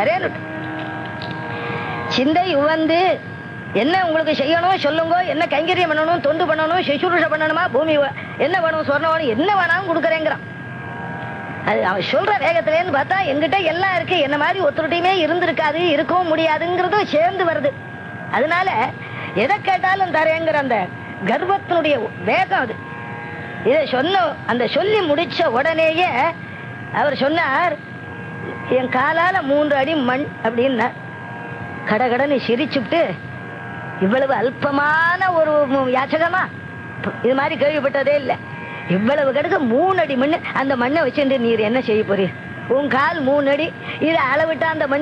தரேன்னு சிந்தை உவந்து என்ன உங்களுக்கு செய்யணும் சொல்லுங்க என்ன கைங்கரியம் பண்ணணும் தொண்டு பண்ணணும் சுசுரூஷ பண்ணணுமா பூமி வ- என்ன வேணும் சொர்ணம் வேணும் என்ன வேணாலும் கொடுக்குறேங்கிறான் அது அவன் சொல்ற வேகத்திலேருந்து பார்த்தா எங்கிட்ட எல்லாம் இருக்கு என்ன மாதிரி ஒருத்தருடையுமே இருந்திருக்காது இருக்கவும் முடியாதுங்கிறதும் சேர்ந்து வருது அதனால எதை கேட்டாலும் தரேங்கிற அந்த கர்வத்தினுடைய வேகம் அது இதை சொன்ன அந்த சொல்லி முடிச்ச உடனேயே அவர் சொன்னார் என் காலால மூன்று அடி மண் அப்படின்னார் கடகடன்னு சிரிச்சுட்டு இவ்வளவு அல்பமான ஒரு மு- யாச்சகமா இது மாதிரி கேள்விப்பட்டதே இல்லை இவ்வளவு கடுக்கு மூணு அடி மண் அந்த மண்ணை வச்சுட்டு நீர் என்ன செய்ய போறீர் உன் கால் மூணு அடி இதை அளவிட்டா அந்த மண்